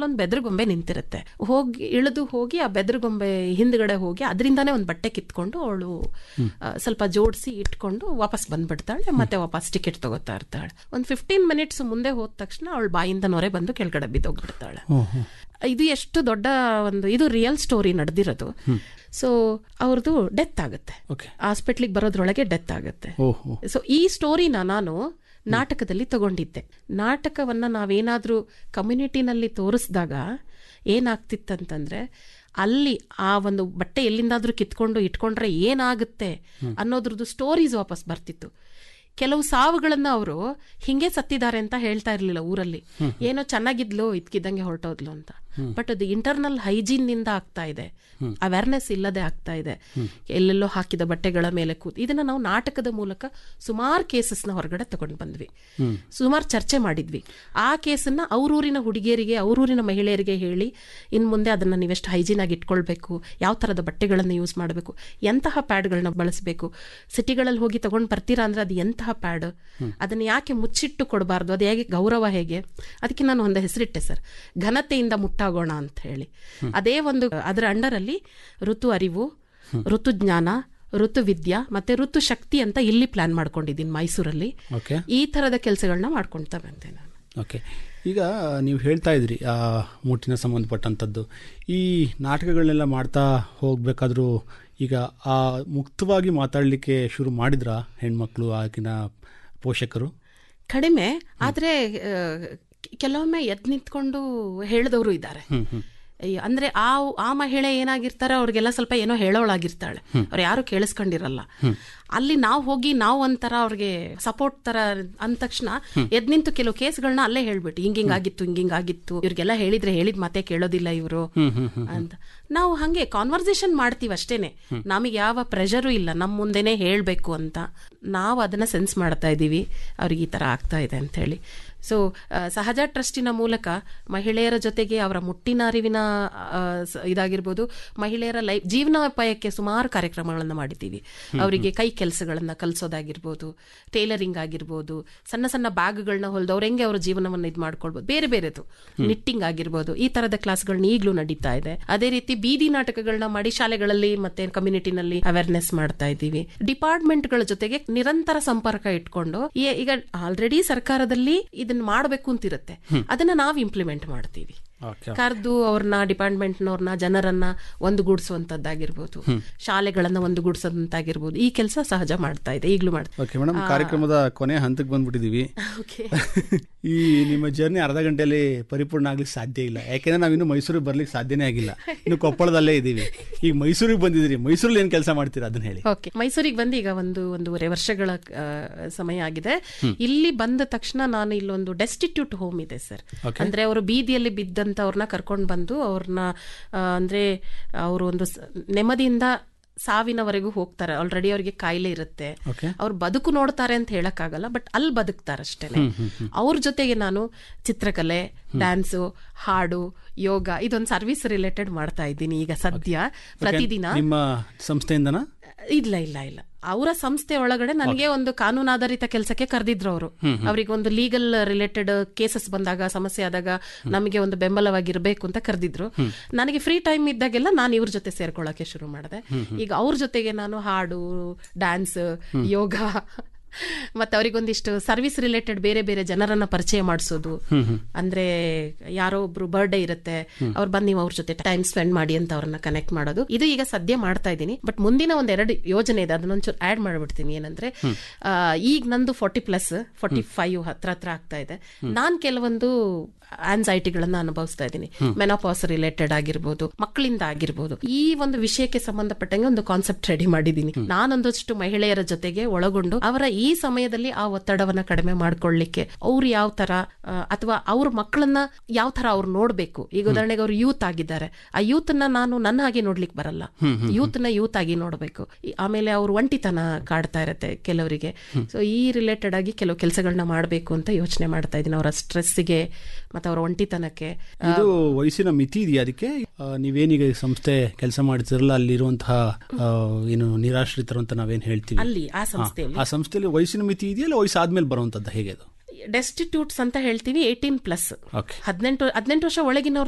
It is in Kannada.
ಎಕ್ಸಾಂಪಲ್ ಒಂದು ಬೆದರುಗೊಂಬೆ ನಿಂತಿರುತ್ತೆ ಹೋಗಿ ಇಳಿದು ಹೋಗಿ ಆ ಬೆದರುಗೊಂಬೆ ಹಿಂದ್ಗಡೆ ಹೋಗಿ ಅದರಿಂದಾನೇ ಒಂದು ಬಟ್ಟೆ ಕಿತ್ಕೊಂಡು ಅವಳು ಸ್ವಲ್ಪ ಜೋಡಿಸಿ ಇಟ್ಕೊಂಡು ವಾಪಸ್ ಬಂದ್ಬಿಡ್ತಾಳೆ ಮತ್ತೆ ವಾಪಸ್ ಟಿಕೆಟ್ ತಗೋತಾ ಇರ್ತಾಳೆ ಒಂದು ಫಿಫ್ಟೀನ್ ಮಿನಿಟ್ಸ್ ಮುಂದೆ ಹೋದ ತಕ್ಷಣ ಅವಳ ಬಾಯಿಂದ ನೊರೆ ಬಂದು ಕೆಳಗಡೆ ಬಿದ್ದೋಗ್ಬಿಡ್ತಾಳೆ ಇದು ಎಷ್ಟು ದೊಡ್ಡ ಒಂದು ಇದು ರಿಯಲ್ ಸ್ಟೋರಿ ನಡೆದಿರೋದು ಸೊ ಅವ್ರದ್ದು ಡೆತ್ ಆಗುತ್ತೆ ಓಕೆ ಹಾಸ್ಪಿಟ್ಲಿಗೆ ಬರೋದ್ರೊಳಗೆ ಡೆತ್ ಆಗುತ್ತೆ ಓಹೋ ಸೊ ಈ ಸ್ಟೋರಿನ ನಾನು ನಾಟಕದಲ್ಲಿ ತಗೊಂಡಿದ್ದೆ ನಾಟಕವನ್ನ ನಾವೇನಾದ್ರೂ ಕಮ್ಯುನಿಟಿನಲ್ಲಿ ತೋರಿಸಿದಾಗ ಏನಾಗ್ತಿತ್ತಂತಂದ್ರೆ ಅಲ್ಲಿ ಆ ಒಂದು ಬಟ್ಟೆ ಎಲ್ಲಿಂದಾದ್ರೂ ಕಿತ್ಕೊಂಡು ಇಟ್ಕೊಂಡ್ರೆ ಏನಾಗುತ್ತೆ ಅನ್ನೋದ್ರದ್ದು ಸ್ಟೋರೀಸ್ ವಾಪಸ್ ಬರ್ತಿತ್ತು ಕೆಲವು ಸಾವುಗಳನ್ನ ಅವರು ಹಿಂಗೆ ಸತ್ತಿದ್ದಾರೆ ಅಂತ ಹೇಳ್ತಾ ಇರ್ಲಿಲ್ಲ ಊರಲ್ಲಿ ಏನೋ ಚೆನ್ನಾಗಿದ್ಲು ಇದ್ಕಿದ್ದಂಗೆ ಹೊರಟೋದ್ಲು ಅಂತ ಬಟ್ ಅದು ಇಂಟರ್ನಲ್ ಹೈಜೀನ್ ನಿಂದ ಆಗ್ತಾ ಇದೆ ಅವೇರ್ನೆಸ್ ಇಲ್ಲದೆ ಆಗ್ತಾ ಇದೆ ಎಲ್ಲೆಲ್ಲೋ ಹಾಕಿದ ಬಟ್ಟೆಗಳ ಮೇಲೆ ಕೂತ್ ಇದನ್ನ ನಾವು ನಾಟಕದ ಮೂಲಕ ಸುಮಾರು ಕೇಸಸ್ನ ಹೊರಗಡೆ ತಗೊಂಡು ಬಂದ್ವಿ ಸುಮಾರು ಚರ್ಚೆ ಮಾಡಿದ್ವಿ ಆ ಕೇಸನ್ನ ಅವ್ರೂರಿನ ಹುಡುಗಿಯರಿಗೆ ಅವ್ರೂರಿನ ಮಹಿಳೆಯರಿಗೆ ಹೇಳಿ ಇನ್ ಮುಂದೆ ಅದನ್ನ ನೀವೆಷ್ಟು ಹೈಜೀನ್ ಆಗಿ ಇಟ್ಕೊಳ್ಬೇಕು ಯಾವ ತರದ ಬಟ್ಟೆಗಳನ್ನ ಯೂಸ್ ಮಾಡಬೇಕು ಎಂತಹ ಪ್ಯಾಡ್ಗಳನ್ನ ಬಳಸಬೇಕು ಸಿಟಿಗಳಲ್ಲಿ ಹೋಗಿ ತಗೊಂಡ್ ಬರ್ತೀರಾ ಅಂದ್ರೆ ಅದು ಎಂತಹ ಪ್ಯಾಡ್ ಅದನ್ನ ಯಾಕೆ ಮುಚ್ಚಿಟ್ಟು ಕೊಡಬಾರ್ದು ಅದು ಹೇಗೆ ಗೌರವ ಹೇಗೆ ಅದಕ್ಕೆ ನಾನು ಒಂದು ಹೆಸರಿಟ್ಟೆ ಸರ್ ಘನತೆಯಿಂದ ಮುಟ್ಟಾಗೋಣ ಅಂತ ಹೇಳಿ ಅದೇ ಒಂದು ಅದರ ಅಂಡರಲ್ಲಿ ಋತು ಅರಿವು ಋತು ಜ್ಞಾನ ಋತು ವಿದ್ಯಾ ಮತ್ತೆ ಋತು ಶಕ್ತಿ ಅಂತ ಇಲ್ಲಿ ಪ್ಲಾನ್ ಮಾಡ್ಕೊಂಡಿದ್ದೀನಿ ಮೈಸೂರಲ್ಲಿ ಓಕೆ ಈ ತರದ ಕೆಲಸಗಳನ್ನ ಮಾಡ್ಕೊಳ್ತಾ ಬಂದೆ ನಾನು ಓಕೆ ಈಗ ನೀವು ಹೇಳ್ತಾ ಇದ್ರಿ ಆ ಮುಟ್ಟಿನ ಸಂಬಂಧಪಟ್ಟಂಥದ್ದು ಈ ನಾಟಕಗಳನ್ನೆಲ್ಲ ಮಾಡ್ತಾ ಹೋಗ್ಬೇಕಾದ್ರೂ ಈಗ ಆ ಮುಕ್ತವಾಗಿ ಮಾತಾಡಲಿಕ್ಕೆ ಶುರು ಮಾಡಿದ್ರ ಹೆಣ್ಮಕ್ಳು ಆಗಿನ ಪೋಷಕರು ಕಡಿಮೆ ಆದ್ರೆ ಆ, ಕೆಲವೊಮ್ಮೆ ಎದ್ ನಿಂತ್ಕೊಂಡು ಹೇಳಿದವರು ಇದ್ದಾರೆ ಹ್ಮ್ ಹ್ಮ್ ಈ ಅಂದ್ರೆ ಆ ಆ ಮಹಿಳೆ ಏನಾಗಿರ್ತಾರೆ ಅವ್ರಿಗೆಲ್ಲ ಸ್ವಲ್ಪ ಏನೋ ಹೇಳೋಳಾಗಿರ್ತಾಳೆ ಅವ್ರು ಯಾರು ಕೇಳಿಸ್ಕೊಂಡಿರಲ್ಲ ಅಲ್ಲಿ ನಾವು ಹೋಗಿ ನಾವು ಒಂಥರ ಅವ್ರಿಗೆ ಸಪೋರ್ಟ್ ತರ ಅಂದ ತಕ್ಷಣ ಎದ್ ನಿಂತು ಕೆಲವು ಕೇಸ್ಗಳನ್ನ ಅಲ್ಲೇ ಹೇಳ್ಬಿಟ್ಟು ಹಿಂಗ್ ಹಿಂಗಾಗಿತ್ತು ಹಿಂಗ್ ಹಿಂಗಾಗಿತ್ತು ಇವ್ರಿಗೆಲ್ಲ ಹೇಳಿದ್ರೆ ಹೇಳಿದ್ ಮಾತೆ ಕೇಳೋದಿಲ್ಲ ಇವರು ಅಂತ ನಾವು ಹಂಗೆ ಕಾನ್ವರ್ಸೇಷನ್ ಮಾಡ್ತೀವಿ ಅಷ್ಟೇನೆ ನಮಗೆ ಯಾವ ಪ್ರೆಷರು ಇಲ್ಲ ನಮ್ಮ ಮುಂದೆನೆ ಹೇಳ್ಬೇಕು ಅಂತ ನಾವು ಅದನ್ನ ಸೆನ್ಸ್ ಮಾಡ್ತಾ ಇದೀವಿ ಅವ್ರಿಗೆ ಈ ತರ ಆಗ್ತಾ ಇದೆ ಅಂತ ಹೇಳಿ ಸೊ ಸಹಜ ಟ್ರಸ್ಟಿನ ಮೂಲಕ ಮಹಿಳೆಯರ ಜೊತೆಗೆ ಅವರ ಮುಟ್ಟಿನ ಅರಿವಿನ ಆ, ಸ- ಇದಾಗಿರ್ಬೋದು ಮಹಿಳೆಯರ ಲೈಫ್ ಜೀವನೋಪಾಯಕ್ಕೆ ಸುಮಾರು ಕಾರ್ಯಕ್ರಮಗಳನ್ನು ಮಾಡಿದ್ದೀವಿ ಅವರಿಗೆ ಕೈ ಕೆಲಸಗಳನ್ನ ಕಲಿಸೋದಾಗಿರ್ಬೋದು ಟೇಲರಿಂಗ್ ಆಗಿರ್ಬೋದು ಸಣ್ಣ ಸಣ್ಣ ಬ್ಯಾಗ್ಗಳನ್ನ ಹೊಲ್ದು ಅವ್ರು ಹೆಂಗೆ ಅವರ ಜೀವನವನ್ನು ಇದು ಮಾಡ್ಕೊಳ್ಬೋದು ಬೇರೆ ಬೇರೆದು ನಿಟ್ಟಿಂಗ್ ಆಗಿರ್ಬೋದು ಈ ತರದ ಕ್ಲಾಸ್ಗಳನ್ನ ಈಗಲೂ ನಡೀತಾ ಇದೆ ಅದೇ ರೀತಿ ಬೀದಿ ನಾಟಕಗಳನ್ನ ಮಾಡಿ ಶಾಲೆಗಳಲ್ಲಿ ಮತ್ತೆ ಕಮ್ಯುನಿಟಿನಲ್ಲಿ ಅವೇರ್ನೆಸ್ ಮಾಡ್ತಾ ಇದ್ದೀವಿ ಡಿಪಾರ್ಟ್ಮೆಂಟ್ಗಳ ಜೊತೆಗೆ ನಿರಂತರ ಸಂಪರ್ಕ ಇಟ್ಕೊಂಡು ಈ- ಈಗ ಆಲ್ರೆಡಿ ಸರ್ಕಾರದಲ್ಲಿ ಇದನ್ನ ಮಾಡಬೇಕು ಅಂತಿರುತ್ತೆ ಅದನ್ನ ನಾವು ಇಂಪ್ಲಿಮೆಂಟ್ ಮಾಡ್ತೀವಿ ಓಕೆ ಕರೆದು ಅವ್ರನ್ನ ಡಿಪಾರ್ಟ್ಮೆಂಟ್ನವ್ರನ್ನ ಜನರನ್ನ ಒಂದುಗೂಡಿಸುವಂತದ್ದಾಗಿರ್ಬೋದು ಶಾಲೆಗಳನ್ನ ಒಂದುಗೂಡಿಸೋದಂತಾಗಿರ್ಬೋದು ಈ ಕೆಲಸ ಸಹಜ ಮಾಡ್ತಾ ಇದೆ ಈಗಲೂ ಮಾಡ್ತಾ ಓಕೆ ಮೇಡಮ್ ಕಾರ್ಯಕ್ರಮದ ಕೊನೆ ಹಂತಕ್ಕೆ ಬಂದ್ಬಿಟ್ಟಿದೀವಿ ಓಕೆ ಈ ನಿಮ್ಮ ಜರ್ನಿ ಅರ್ಧ ಗಂಟೆಯಲ್ಲಿ ಪರಿಪೂರ್ಣ ಆಗ್ಲಿಕ್ಕೆ ಸಾಧ್ಯ ಇಲ್ಲ ಯಾಕೆಂದ್ರೆ ನಾವಿನ್ನು ಮೈಸೂರಿಗೆ ಬರ್ಲಿಕ್ಕೆ ಸಾಧ್ಯನೇ ಆಗಿಲ್ಲ ಇನ್ನು ಕೊಪ್ಪಳದಲ್ಲೇ ಇದ್ದೀವಿ ಈಗ ಮೈಸೂರಿಗೆ ಬಂದಿದ್ದೀರಿ ಮೈಸೂರಲ್ಲಿ ಏನ್ ಕೆಲಸ ಮಾಡ್ತೀರಾ ಅದನ್ನ ಹೇಳಿ ಓಕೆ ಮೈಸೂರಿಗೆ ಬಂದು ಈಗ ಒಂದು ಒಂದೂವರೆ ವರ್ಷಗಳ ಆ, ಸಮಯ ಆಗಿದೆ ಇಲ್ಲಿ ಬಂದ ತಕ್ಷಣ ನಾನು ಇಲ್ಲೊಂದು ಡೆಸ್ಟಿಟ್ಯೂಟ್ ಹೋಮ್ ಇದೆ ಸರ್ Okay. ಅಂದ್ರೆ ಅವರು ಬೀದಿಯಲ್ಲಿ ಬಿದ್ದಂತವ್ರನ್ನ ಕರ್ಕೊಂಡು ಬಂದು ಅವ್ರನ್ನ ಆ, ಅಂದ್ರೆ ಅವರು ಒಂದು ಸ- ನೆಮ್ಮದಿಯಿಂದ ಸಾವಿನವರೆಗೂ ಹೋಗ್ತಾರೆ ಆಲ್ರೆಡಿ ಅವ್ರಿಗೆ ಕಾಯಿಲೆ ಇರುತ್ತೆ ಓಕೆ ಅವ್ರು ಬದುಕು ನೋಡ್ತಾರೆ ಅಂತ ಹೇಳಕ್ಕಾಗಲ್ಲ ಬಟ್ ಅಲ್ಲಿ ಬದುಕ್ತಾರೆ ಅಷ್ಟೇನೆ ಅವ್ರ ಜೊತೆಗೆ ನಾನು ಚಿತ್ರಕಲೆ ಡ್ಯಾನ್ಸು ಹಾಡು ಯೋಗ ಇದೊಂದು ಸರ್ವಿಸ್ ರಿಲೇಟೆಡ್ ಮಾಡ್ತಾ ಇದ್ದೀನಿ ಈಗ ಸದ್ಯ ಪ್ರತಿದಿನ ನಿಮ್ಮ ಸಂಸ್ಥೆಯಿಂದನಾ ಇಲ್ಲ ಇಲ್ಲ ಇಲ್ಲ ಅವರ ಸಂಸ್ಥೆ ಒಳಗಡೆ ನನಗೆ ಒಂದು ಕಾನೂನಾಧಾರಿತ ಕೆಲಸಕ್ಕೆ ಕರೆದಿದ್ರು ಅವರು ಅವರಿಗೆ ಒಂದು ಲೀಗಲ್ ರಿಲೇಟೆಡ್ ಕೇಸಸ್ ಬಂದಾಗ ಸಮಸ್ಯೆ ಆದಾಗ ನಮಗೆ ಒಂದು ಬೆಂಬಲವಾಗಿರ್ಬೇಕು ಅಂತ ಕರೆದಿದ್ರು ನನಗೆ ಫ್ರೀ ಟೈಮ್ ಇದ್ದಾಗೆಲ್ಲ ನಾನು ಇವ್ರ ಜೊತೆ ಸೇರ್ಕೊಳ್ಳೋಕೆ ಶುರು ಮಾಡಿದೆ ಈಗ ಅವ್ರ ಜೊತೆಗೆ ನಾನು ಹಾಡು ಡ್ಯಾನ್ಸ್ ಯೋಗ ಮತ್ತೆ ಅವರಿಗೊಂದಿಷ್ಟು ಸರ್ವಿಸ್ ರಿಲೇಟೆಡ್ ಬೇರೆ ಬೇರೆ ಜನರನ್ನ ಪರಿಚಯ ಮಾಡಿಸೋದು ಅಂದ್ರೆ ಯಾರೋ ಒಬ್ರು ಬರ್ಡೇ ಇರುತ್ತೆ ಅವ್ರು ಬಂದು ನೀವು ಅವ್ರ ಜೊತೆ ಟೈಮ್ ಸ್ಪೆಂಡ್ ಮಾಡಿ ಅಂತ ಅವ್ರನ್ನ ಕನೆಕ್ಟ್ ಮಾಡೋದು ಇದು ಈಗ ಸದ್ಯ ಮಾಡ್ತಾ ಇದ್ದೀನಿ ಬಟ್ ಮುಂದಿನ ಒಂದ್ ಎರಡು ಯೋಜನೆ ಇದೆ ಅದನ್ನೊಂಚೂರು ಆಡ್ ಮಾಡ್ಬಿಡ್ತೀನಿ ಏನಂದ್ರೆ ಆ, ಈಗ ನಂದು ಫಾರ್ಟಿ ಪ್ಲಸ್ ಫಾರ್ಟಿ ಫೈವ್ ಹತ್ರ ಹತ್ರ ಆಗ್ತಾ ಇದೆ ನಾನ್ ಕೆಲವೊಂದು ಆನ್ಸೈಟಿಗಳನ್ನ ಅನುಭವಿಸ್ತಾ ಇದ್ದೀನಿ ಮೆನೋಪಾಸ್ ರಿಲೇಟೆಡ್ ಆಗಿರ್ಬೋದು ಮಕ್ಕಳಿಂದ ಆಗಿರ್ಬೋದು ಈ ಒಂದು ವಿಷಯಕ್ಕೆ ಸಂಬಂಧಪಟ್ಟಂಗೆ ಒಂದು ಕಾನ್ಸೆಪ್ಟ್ ರೆಡಿ ಮಾಡಿದ್ದೀನಿ ನಾನೊಂದಷ್ಟು ಮಹಿಳೆಯರ ಜೊತೆಗೆ ಒಳಗೊಂಡು ಅವರ ಈ ಸಮಯದಲ್ಲಿ ಆ ಒತ್ತಡವನ್ನ ಕಡಿಮೆ ಮಾಡ್ಕೊಳ್ಳಿಕ್ಕೆ ಅವ್ರು ಯಾವ ತರ ಆ, ಅಥವಾ ಅವ್ರ ಮಕ್ಕಳನ್ನ ಯಾವ ತರ ಅವ್ರು ನೋಡ್ಬೇಕು ಈಗ ಉದಾಹರಣೆಗೆ ಅವ್ರು ಯೂತ್ ಆಗಿದ್ದಾರೆ ಆ ಯೂತ್ ನ ನಾನು ನನ್ನ ಹಾಗೆ ನೋಡ್ಲಿಕ್ಕೆ ಬರಲ್ಲ ಯೂತ್ ನ ಯೂತ್ ಆಗಿ ನೋಡ್ಬೇಕು ಈ- ಆಮೇಲೆ ಅವ್ರು ಒಂಟಿತನ ಕಾಡ್ತಾ ಇರತ್ತೆ ಕೆಲವರಿಗೆ ಸೊ ಈ ರಿಲೇಟೆಡ್ ಆಗಿ ಕೆಲವು ಕೆಲಸಗಳನ್ನ ಮಾಡಬೇಕು ಅಂತ ಯೋಚನೆ ಮಾಡ್ತಾ ಇದ್ದೀನಿ ಅವರ ಸ್ಟ್ರೆಸ್ಸಿಗೆ ಮತ್ತೆ ಅವರ ಒಂಟಿತನಕ್ಕೆ ಇದು ವಯಸ್ಸಿನ ಮಿತಿ ಇದೆಯಾ ಅದಕ್ಕೆ ಆ, ನೀವೇನೀಗ ಈ ಸಂಸ್ಥೆ ಕೆಲಸ ಮಾಡ್ತಿರಲ್ಲ ಅಲ್ಲಿರುವಂತಹ ಆ, ಏನು ನಿರಾಶ್ರಿತರು ಅಂತ ನಾವೇನ್ ಹೇಳ್ತೀವಿ ಅಲ್ಲಿ ಆ ಸಂಸ್ಥೆಯಲ್ಲಿ ಆ ಸಂಸ್ಥೆಯಲ್ಲಿ ವಯಸ್ಸಿನ ಮಿತಿ ಇದೆಯಲ್ಲ ವಯಸ್ಸಾದ್ಮೇಲೆ ಬರುವಂತದ್ದು ಹೇಗೆ ಅದು ಡೆಸ್ಟಿಟ್ಯೂಟ್ಸ್ ಅಂತ ಹೇಳ್ತೀವಿ ಏಯ್ಟೀನ್ ಪ್ಲಸ್ ಓಕೆ ಹದಿನೆಂಟು ಹದಿನೆಂಟು ವರ್ಷ ಒಳಗಿನವ್ರು